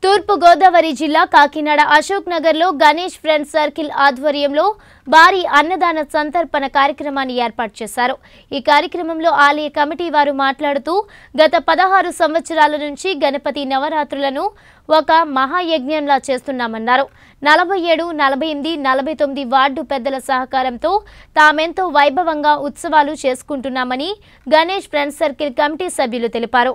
తూర్పు గోదావరి జిల్లా కాకినాడ అశోక్ నగర్లో గణేష్ ఫ్రెండ్స్ సర్కిల్ ఆధ్వర్యంలో భారీ అన్నదాన సంతర్పణ కార్యక్రమాన్ని ఏర్పాటు చేశారు ఈ కార్యక్రమంలో ఆలయ కమిటీ వారు మాట్లాడుతూ గత పదహారు సంవత్సరాల నుంచి గణపతి నవరాత్రులను ఒక మహాయజ్ఞంలా చేస్తున్నామన్నారు నలభై ఏడు నలభై ఎనిమిది నలభై తొమ్మిది వార్డు పెద్దల సహకారంతో తామెంతో వైభవంగా ఉత్సవాలు చేసుకుంటున్నామని గణేష్ ఫ్రెండ్స్ సర్కిల్ కమిటీ సభ్యులు తెలిపారు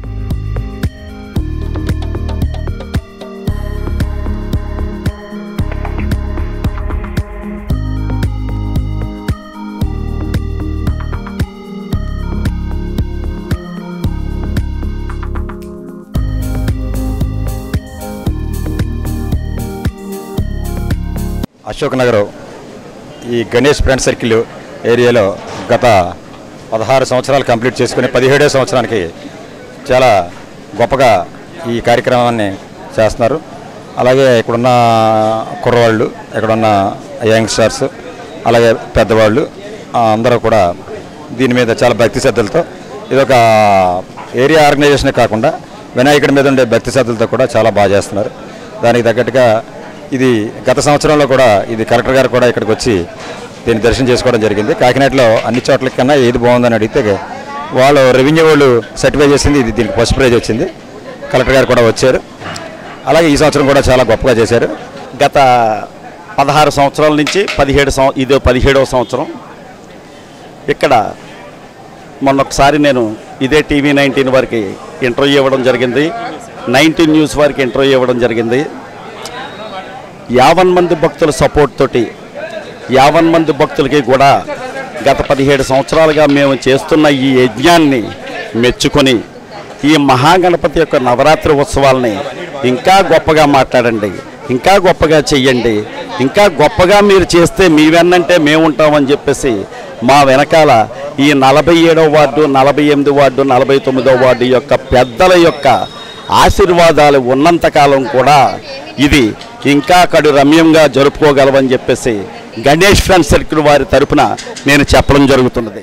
అశోక్ నగర్ ఈ గణేష్ ఫ్రెండ్ సర్కిల్ ఏరియాలో గత పదహారు సంవత్సరాలు కంప్లీట్ చేసుకుని పదిహేడో సంవత్సరానికి చాలా గొప్పగా ఈ కార్యక్రమాన్ని చేస్తున్నారు అలాగే ఇక్కడున్న కుర్రవాళ్ళు ఇక్కడున్న యంగ్స్టర్స్ అలాగే పెద్దవాళ్ళు ఆ, అందరూ కూడా దీని మీద చాలా భక్తి శ్రద్ధలతో ఇది ఒక ఏరియా ఆర్గనైజేషన్ కాకుండా వినాయకుడి మీద ఉండే భక్తి శ్రద్ధలతో కూడా చాలా బాగా చేస్తున్నారు దానికి తగ్గట్టుగా ఇది గత సంవత్సరంలో కూడా ఇది కలెక్టర్ గారు కూడా ఇక్కడికి వచ్చి దీన్ని దర్శనం చేసుకోవడం జరిగింది కాకినాడలో అన్ని చోట్ల కన్నా ఏది బాగుందని అడిగితే వాళ్ళు రెవెన్యూ వాళ్ళు సర్టిఫై చేసింది ఇది దీనికి ఫస్ట్ ప్రైజ్ వచ్చింది కలెక్టర్ గారు కూడా వచ్చారు అలాగే ఈ సంవత్సరం కూడా చాలా గొప్పగా చేశారు గత పదహారు సంవత్సరాల నుంచి పదిహేడు సంవ ఇదో పదిహేడవ సంవత్సరం ఇక్కడ మొన్న ఒకసారి నేను ఇదే టీవీ నైన్టీన్ వారికి ఇంటర్వ్యూ ఇవ్వడం జరిగింది నైన్టీన్ న్యూస్ వారికి ఇంటర్వ్యూ ఇవ్వడం జరిగింది యావన్ మంది భక్తుల సపోర్ట్ తోటి యావన్ మంది భక్తులకి కూడా గత పదిహేడు సంవత్సరాలుగా మేము చేస్తున్న ఈ యజ్ఞాన్ని మెచ్చుకొని ఈ మహాగణపతి యొక్క నవరాత్రి ఉత్సవాల్ని ఇంకా గొప్పగా మాట్లాడండి ఇంకా గొప్పగా చెయ్యండి ఇంకా గొప్పగా మీరు చేస్తే మీ వెన్నంటే మేము ఉంటామని చెప్పేసి మా వెనకాల ఈ నలభై ఏడవ వార్డు నలభై ఎనిమిది వార్డు నలభై తొమ్మిదవ వార్డు యొక్క పెద్దల యొక్క ఆశీర్వాదాలు ఉన్నంతకాలం కూడా ఇది ఇంకా కడు రమ్యంగా జరుపుకోగలవని చెప్పేసి గణేష్ ఫ్రెండ్ సర్కిల్ వారి తరపున నేను చెప్పడం జరుగుతున్నది